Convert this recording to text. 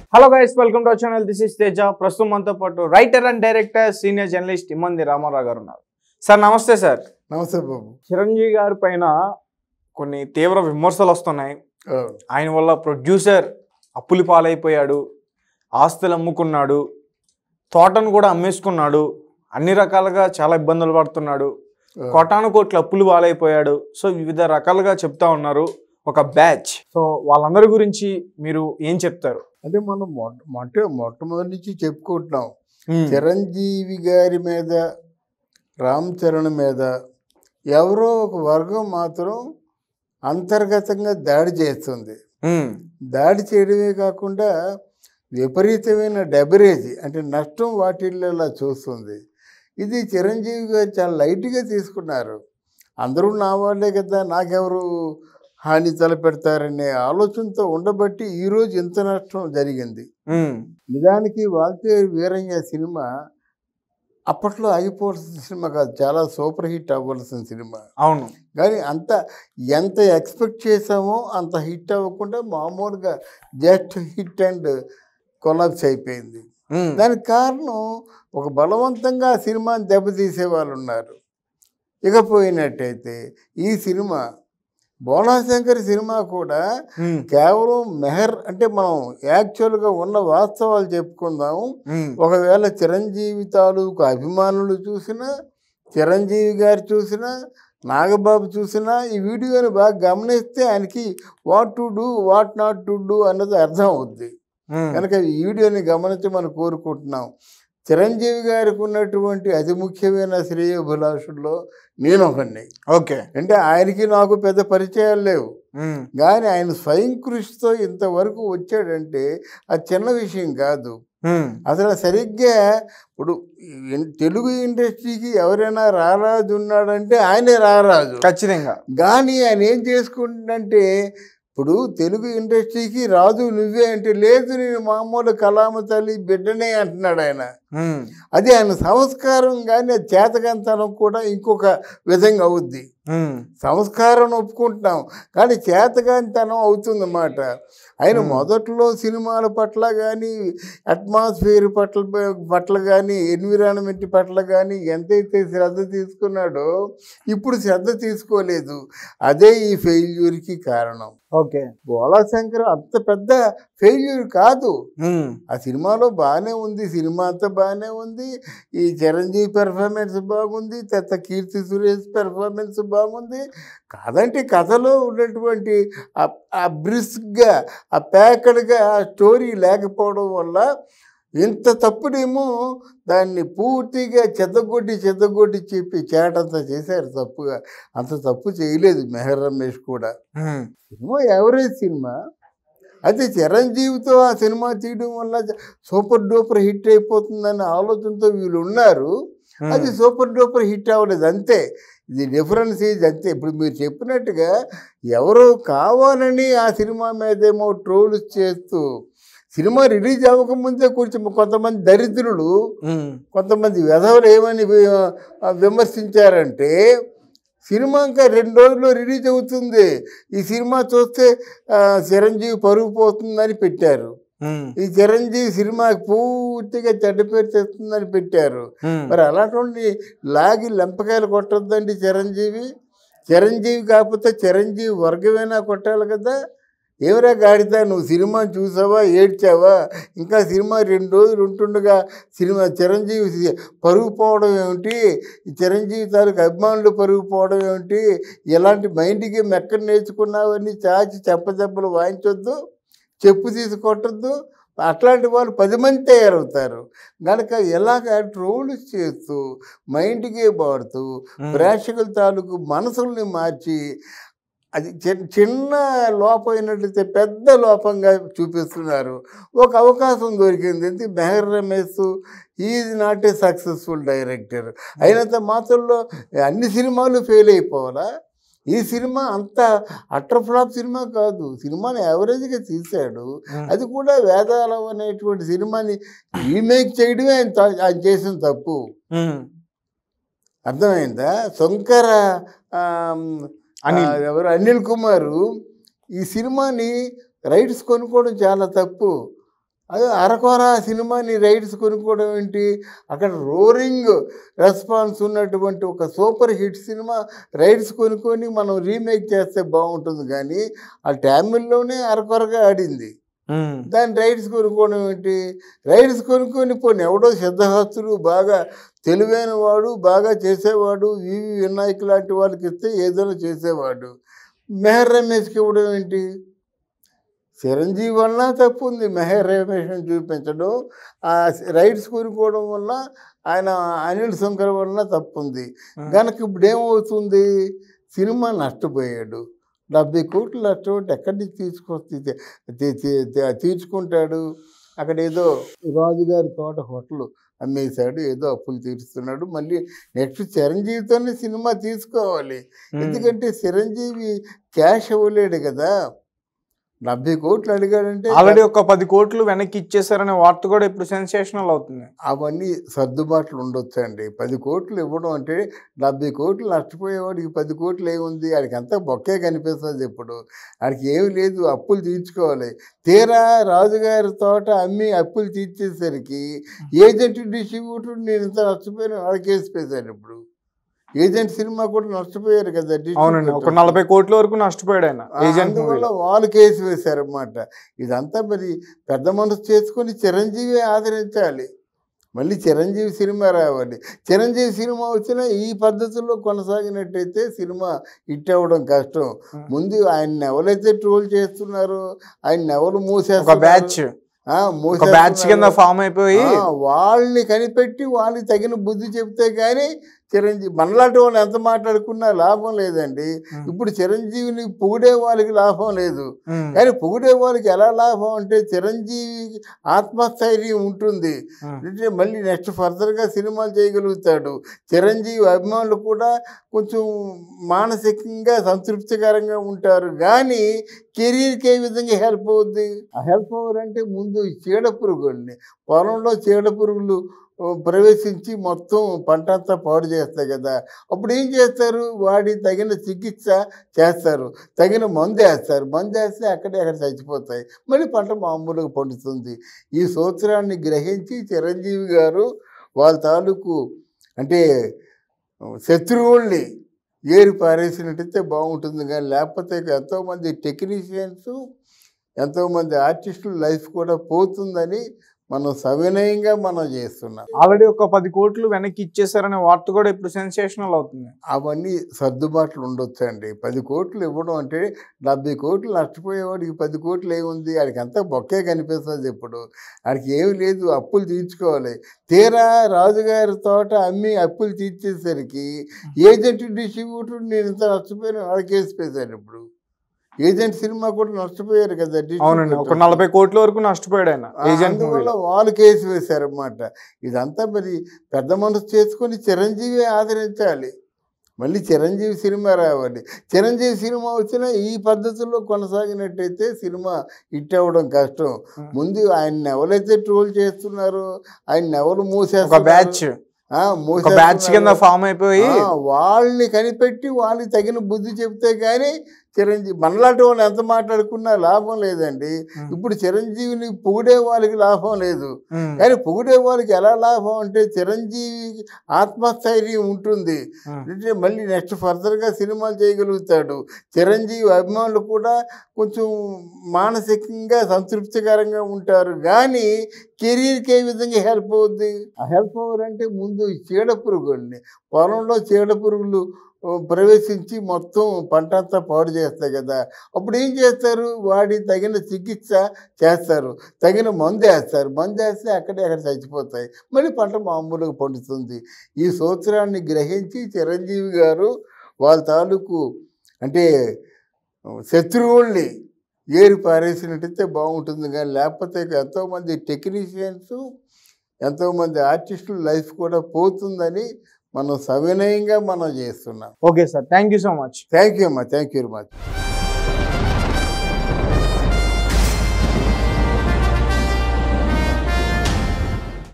Hello guys welcome to channel this is Teja ప్రస్తుతం మనతో పాటు writer and director senior journalist Immandi Ramarao గారు ఉన్నారు సార్ నమస్తే సార్ నమస్తే బాబు చిరంజీవి గారి పైన కొన్ని తీవ్ర విమర్శలు వస్తున్నాయి ఆ, ఆయన వల్ల ప్రొడ్యూసర్ అప్పులు పాలైపోయాడు ఆస్తులు అమ్ముకున్నాడు తోటను కూడా అమ్మేసుకున్నాడు అన్ని రకాలుగా చాలా ఇబ్బందులు పడుతున్నాడు ఆ. కోటాను కోట్ల అప్పులు పాలైపోయాడు సో వివిధ రకాలుగా చెప్తా ఉన్నారు ఒక బ్యాచ్ సో వాళ్ళందరి గురించి మీరు ఏం చెప్తారు అంటే మనం మొట్ట మొట్ట మొట్టమొదటి నుంచి చెప్పుకుంటున్నాం చిరంజీవి గారి మీద రామ్ చరణ్ మీద ఎవరో ఒక వర్గం మాత్రం అంతర్గతంగా దాడి చేస్తుంది ఉమ్, దాడి చేయడమే కాకుండా విపరీతమైన డెబరేజ్ అంటే నష్టం వాటిల్లా చూస్తుంది ఇది చిరంజీవి గారు చాలా లైట్గా తీసుకున్నారు అందరూ నా వాళ్ళే కదా నాకెవరు హాని తలపెడతారనే ఆలోచనతో ఉండబట్టి ఈరోజు ఇంత నష్టం జరిగింది ఉమ్, నిజానికి వాల్తే వీరయ్య సినిమా అప్పట్లో ఆగిపోవాల్సిన సినిమా కాదు చాలా సూపర్ హిట్ అవ్వాల్సిన సినిమా అవును కానీ అంత ఎంత ఎక్స్పెక్ట్ చేసామో అంత హిట్ అవ్వకుండా మామూలుగా జస్ట్ హిట్ అండ్ కొలాప్స్ అయిపోయింది ఉమ్, దానికి కారణం ఒక బలవంతంగా ఆ సినిమాని దెబ్బతీసే వాళ్ళు ఉన్నారు ఇకపోయినట్టయితే ఈ సినిమా బోళాశంకర్ సినిమా కూడా ఉమ్, కేవలం మెహర్ అంటే మనం యాక్చువల్గా ఉన్న వాస్తవాలు చెప్పుకుందాము ఉమ్, ఒకవేళ చిరంజీవి తాలూకు అభిమానులు చూసినా చిరంజీవి గారు చూసినా నాగబాబు చూసినా ఈ వీడియోని బాగా గమనిస్తే ఆయనకి what to do what not to do అన్నది అర్థం అవుద్ది ఉమ్, కనుక ఈ వీడియోని గమనించి మనం కోరుకుంటున్నాం చిరంజీవి గారికి ఉన్నటువంటి అతి ముఖ్యమైన శ్రేయోభిలాషుల్లో నేను ఒకడిని ఓకే అంటే ఆయనకి నాకు పెద్ద పరిచయాలు లేవు ఉమ్, కానీ ఆయన స్వయం కృషితో ఇంతవరకు వచ్చాడంటే అది చిన్న విషయం కాదు ఉమ్, అసలు సరిగ్గా ఇప్పుడు ఇన్- తెలుగు ఇండస్ట్రీకి ఎవరైనా రారాజు ఉన్నాడంటే ఆయనే రారాజు ఖచ్చితంగా కానీ ఆయన ఏం చేసుకుంటుందంటే ఇప్పుడు తెలుగు ఇండస్ట్రీకి రాజు నువ్వే అంటే లేదు నేను మామూలు కలామ తల్లి బిడ్డనే అంటున్నాడు ఆయన ఉమ్, అది ఆయన సంస్కారం కానీ అది చేతకంతనం కూడా ఇంకొక విధంగా అవుద్ది ఉమ్, సంస్కారం ఒప్పుకుంటున్నాం కానీ చేతగానితనం అవుతుందన్నమాట ఆయన Hmm. మొదట్లో సినిమాల పట్ల కానీ అట్మాస్ఫియర్ పట్ల పట్ల కానీ ఎన్విరాన్మెంట్ పట్ల కానీ ఎంతైతే శ్రద్ధ తీసుకున్నాడో ఇప్పుడు శ్రద్ధ తీసుకోలేదు అదే ఈ ఫెయిల్యూర్కి కారణం ఓకే బోళాశంకర్ అంత పెద్ద ఫెయిల్యూర్ కాదు ఉమ్, ఆ సినిమాలో బాగానే ఉంది సినిమా అంతా బాగానే ఉంది ఈ చిరంజీవి పెర్ఫార్మెన్స్ బాగుంది తర్వాత కీర్తి సురేష్ పెర్ఫార్మెన్స్ బాగుంది కాదంటే కథలో ఉన్నటువంటి ఆ- ఆ బ్రిస్క్గా ఆ ప్యాకడ్గా ఆ స్టోరీ లేకపోవడం వల్ల ఇంత తప్పునేమో దాన్ని పూర్తిగా చెద్దగొట్టి చెద్దగొట్టి చెప్పి చేటంతా చేశారు తప్పుగా అంత తప్పు చేయలేదు మెహర్ రమేష్ కూడా ఉమ్, సినిమా ఎవరేజ్ సినిమా అయితే చిరంజీవితో ఆ సినిమా తీయడం వల్ల సూపర్ డూపర్ హిట్ అయిపోతుందన్న ఆలోచనతో వీళ్ళు ఉన్నారు ఉమ్, అది సూపర్ డూపర్ హిట్ అవ్వలేదు అంతే ఇది డిఫరెన్స్ ఇది అంతే ఇప్పుడు మీరు చెప్పినట్టుగా ఎవరో కావాలని ఆ సినిమా మీదేమో ట్రోల్స్ చేస్తూ సినిమా రిలీజ్ అవ్వకముందే కొంచెం కొంతమంది దరిద్రులు ఉమ్, కొంతమంది వెధవలు ఏమని వి- ఆ విమర్శించారంటే సినిమా ఇంకా రెండు రోజుల్లో రిలీజ్ అవుతుంది ఈ సినిమా చూస్తే ఆ, చిరంజీవి పరుగు పోతుందని పెట్టారు ఉమ్, ఈ చిరంజీవి సినిమాకి పూర్తిగా చెడ్డ పేరు తెస్తుందని పెట్టారు ఉమ్, మరి అలాంటి లాగి లెంపకాయలు కొట్టొద్దండి చిరంజీవి చిరంజీవి కాకపోతే చిరంజీవి వర్గమైనా కొట్టాలి కదా ఏమరా గాడిద నువ్వు సినిమా చూసావా ఏడ్చావా ఇంకా సినిమా రెండు రోజులు ఉంటుండగా సినిమా చిరంజీవి సి- పరుగు పోవడం ఏమిటి ఈ చిరంజీవి తాలూకు అభిమానులు పరుగు పోవడం ఏమిటి ఎలాంటి మైండ్కి మెక్కడ నేర్చుకున్నావని చాచి చెప్పదెబ్బలు వాయించొద్దు చెప్పు తీసి కొట్టద్దు అట్లాంటి వాళ్ళు పది మంది తయారవుతారు కనుక ఎలాగ ట్రోల్ చేస్తూ మైండ్కే వాడుతూ ఉమ్, ప్రేక్షకుల తాలూకు మనసుల్ని మార్చి అది చి- చిన్న లోపం అయినట్లయితే పెద్ద లోపంగా చూపిస్తున్నారు ఒక అవకాశం దొరికింది ఎందుకు Meher Ramesh is not a successful director అయినంత మాత్రంలో అన్ని సినిమాలు ఫెయిల్ అయిపోవాలా ఈ సినిమా అంత అట్టర్ ఫ్లాప్ సినిమా కాదు సినిమాని యావరేజ్గా తీశాడు ఉమ్, అది కూడా వేదాలం అనేటువంటి సినిమాని రీమేక్ చేయడమే ఆయన త- ఆయన చేసిన తప్పు ఉమ్, అర్థమైందా శంకర ఆమ్, అనిల్. ఆ, ఎవరు అనిల్ కుమారు ఈ సినిమాని రైట్స్ కొనుక్కోవడం చాలా తప్పు అదే అరకొర సినిమాని రైట్స్ కొనుక్కోవడం ఏంటి అక్కడ రోరింగ్ రెస్పాన్స్ ఉన్నటువంటి ఒక సూపర్ హిట్ సినిమా రైట్స్ కొనుక్కొని మనం రీమేక్ చేస్తే బాగుంటుంది కానీ ఆ టామిల్లోనే అరకొరగా ఆడింది ఉమ్, దాని రైట్స్ కొనుక్కోవడం ఏంటి రైట్స్ కొనుక్కొని పోనీ ఎవడో సిద్ధహస్తులు బాగా తెలివైన వాడు బాగా చేసేవాడు వివి వినాయక్ లాంటి వాళ్ళకి ఇస్తే ఏదైనా చేసేవాడు మెహర్ రమేష్కి ఇవ్వడం ఏంటి చిరంజీవి వలన తప్పు ఉంది మెహర్ రమేష్ని చూపించడం ఆ రైట్స్ కొనుక్కోవడం వల్ల ఆయన అనిల్ శంకర్ వలన తప్పు ఉంది ఉమ్. కనుక ఇప్పుడు ఏమవుతుంది సినిమా నష్టపోయాడు డెబ్బై కోట్లు నష్టపోతే ఎక్కడి నుంచి తీసుకొస్తే తీ- తీ- తీ- తీర్చుకుంటాడు అక్కడ ఏదో రాజుగారి తోట హోటల్ అమ్మేశాడు ఏదో అప్పులు తీరుస్తున్నాడు మళ్ళీ నెక్స్ట్ చిరంజీవితోనే సినిమా తీసుకోవాలి ఉమ్. ఎందుకంటే చిరంజీవి క్యాష్ ఇవ్వలేడు కదా డెబ్బై కోట్లు అడిగాడంటే ఆల్రెడీ ఒక పది కోట్లు వెనక్కి ఇచ్చేసారనే వార్త కూడా ఇప్పుడు సెన్సేషనల్ అవుతుంది అవన్నీ సర్దుబాట్లు ఉండొచ్చు అండి పది కోట్లు ఇవ్వడం అంటే డెబ్బై కోట్లు నష్టపోయేవాడికి పది కోట్లు ఏముంది ఆడికి అంతా బొక్కే కనిపిస్తుంది ఇప్పుడు ఆడికి ఏమి లేదు అప్పులు తీర్చుకోవాలి తీరా రాజుగారి తోట అమ్మి అప్పులు తీర్చేసరికి ఏజెంట్ డిస్ట్రిబ్యూటర్ నేను ఇంత నష్టపోయాను వాడికి కేసు వేశారు ఇప్పుడు ఏజెంట్ సినిమా కూడా నష్టపోయారు కదా అవునండి ఒక distributor. నలభై కోట్ల వరకు నష్టపోయాడు ఆయన ఆ, ఏజెంట్ అందువల్ల మూవీలో. వాళ్ళు కేసు వేశారన్నమాట ఇదంతా మరి పెద్ద మనసు చేసుకొని చిరంజీవి ఆదరించాలి మళ్ళీ చిరంజీవి సినిమా రావాలి చిరంజీవి సినిమా వచ్చినా ఈ పద్ధతుల్లో కొనసాగినట్టయితే సినిమా హిట్ అవ్వడం కష్టం Hmm. ముందు ఆయన ఎవరైతే ట్రోల్ చేస్తున్నారో ఆయన ఎవరు ఒక మూసేస్తున్నారు బ్యాచ్ ఆ, ఒక మూసేస్తున్నారు. బ్యాచ్ కింద ఫామ్ అయిపోయి ఆ, వాళ్ళని కనిపెట్టి వాళ్ళకి తగిన బుద్ధి చెప్తే కానీ చిరంజీవి మనలాంటి వాళ్ళు ఎంత మాట్లాడుకున్నా లాభం లేదండి ఉమ్. ఇప్పుడు చిరంజీవిని పొగిడే వాళ్ళకి లాభం లేదు ఉమ్. కానీ పొగిడే వాళ్ళకి ఎలా లాభం అంటే చిరంజీవి ఆత్మస్థైర్యం ఉంటుంది ఉమ్. అంటే మళ్ళీ నెక్స్ట్ ఫర్దర్గా సినిమాలు చేయగలుగుతాడు చిరంజీవి అభిమానులు కూడా కొంచెం మానసికంగా సంతృప్తికరంగా ఉంటారు కానీ కెరీర్కి ఏ విధంగా హెల్ప్ అవుద్ది ఆ హెల్ప్ అవ్వాలంటే ముందు ఈ చీడ పురుగుల్ని పొలంలో చీడ పురుగులు ఓ, ప్రవేశించి మొత్తం పంట అంతా పాడు చేస్తాయి కదా అప్పుడు ఏం చేస్తారు వాడి తగిన చికిత్స చేస్తారు తగిన మందు వేస్తారు మందు వేస్తే అక్కడే అక్కడ చచ్చిపోతాయి మళ్ళీ పంట మామూలుగా పండుతుంది ఈ సూత్రాన్ని గ్రహించి చిరంజీవి గారు వాళ్ళ తాలూకు అంటే శత్రువుల్ని ఏరి పారేసినట్టయితే బాగుంటుంది కానీ లేకపోతే ఎంతోమంది టెక్నీషియన్స్ ఎంతోమంది ఆర్టిస్టుల లైఫ్ కూడా పోతుందని మనం సవినయంగా మనం చేస్తున్నాం ఆల్రెడీ ఒక పది కోట్లు వెనక్కి ఇచ్చేసారనే వార్త కూడా ఇప్పుడు సెన్సేషనల్ అవుతుంది అవన్నీ సర్దుబాట్లు ఉండొచ్చు అండి పది కోట్లు ఇవ్వడం అంటే డెబ్బై కోట్లు నష్టపోయేవాడికి పది కోట్లు ఏముంది ఆడికి అంతా బొక్కే కనిపిస్తుంది ఇప్పుడు ఆడికి ఏమి లేదు అప్పులు తీర్చుకోవాలి తీరా రాజుగారి తోట అమ్మి అప్పులు తీర్చేసరికి ఏజెంట్ డిస్ట్రిబ్యూటర్ నేను ఇంత నష్టపోయాను వాడికి కేసు వేశారు ఇప్పుడు ఏజెంట్ సినిమా కూడా నష్టపోయారు కదా అవునండి ఒక distributor. నలభై కోట్ల వరకు నష్టపోయాడు ఆయన ఆ, ఏజెంట్ అందువల్ల మూవీలో వాళ్ళు కేసు వేశారన్నమాట ఇదంతా మరి పెద్ద మనసు చేసుకొని చిరంజీవి ఆదరించాలి మళ్ళీ చిరంజీవి సినిమా రావాలి చిరంజీవి సినిమా వచ్చినా ఈ పద్ధతుల్లో కొనసాగినట్టయితే సినిమా హిట్ అవ్వడం కష్టం Hmm. ముందు ఆయన ఎవరైతే ట్రోల్ చేస్తున్నారో ఆయన ఎవరు ఒక మూసేస్తున్నారు బ్యాచ్ ఆ, ఒక మూసేస్తున్నారు. బ్యాచ్ కింద ఫామ్ అయిపోయి ఆ, వాళ్ళని కనిపెట్టి వాళ్ళకి తగిన బుద్ధి చెప్తే కానీ చిరంజీవి మనలాంటి వాళ్ళు ఎంత మాట్లాడుకున్నా లాభం లేదండి ఉమ్. ఇప్పుడు చిరంజీవిని పొగిడే వాళ్ళకి లాభం లేదు ఉమ్. కానీ పొగిడే వాళ్ళకి ఎలా లాభం అంటే చిరంజీవి ఆత్మస్థైర్యం ఉంటుంది ఉమ్. అంటే మళ్ళీ నెక్స్ట్ ఫర్దర్గా సినిమాలు చేయగలుగుతాడు చిరంజీవి అభిమానులు కూడా కొంచెం మానసికంగా సంతృప్తికరంగా ఉంటారు కానీ కెరీర్కి ఏ విధంగా హెల్ప్ అవుద్ది ఆ హెల్ప్ అవ్వాలంటే ముందు ఈ చీడ పురుగుల్ని పొలంలో చీడ పురుగులు ఓ, ప్రవేశించి మొత్తం పంట అంతా పాడు చేస్తాయి కదా అప్పుడు ఏం చేస్తారు వాడి తగిన చికిత్స చేస్తారు తగిన మందు వేస్తారు మందు వేస్తే అక్కడే అక్కడ చచ్చిపోతాయి మళ్ళీ పంట మామూలుగా పండుతుంది ఈ సూత్రాన్ని గ్రహించి చిరంజీవి గారు వాళ్ళ తాలూకు అంటే శత్రువుల్ని ఏరి పారేసినట్టయితే బాగుంటుంది కానీ లేకపోతే ఎంతోమంది టెక్నీషియన్స్ ఎంతోమంది ఆర్టిస్టుల లైఫ్ కూడా పోతుందని మనం సవినయంగా మనం చేస్తున్నాం okay sir thank you so much thank you అమ్మా థ్యాంక్ యూ వెరీ మచ్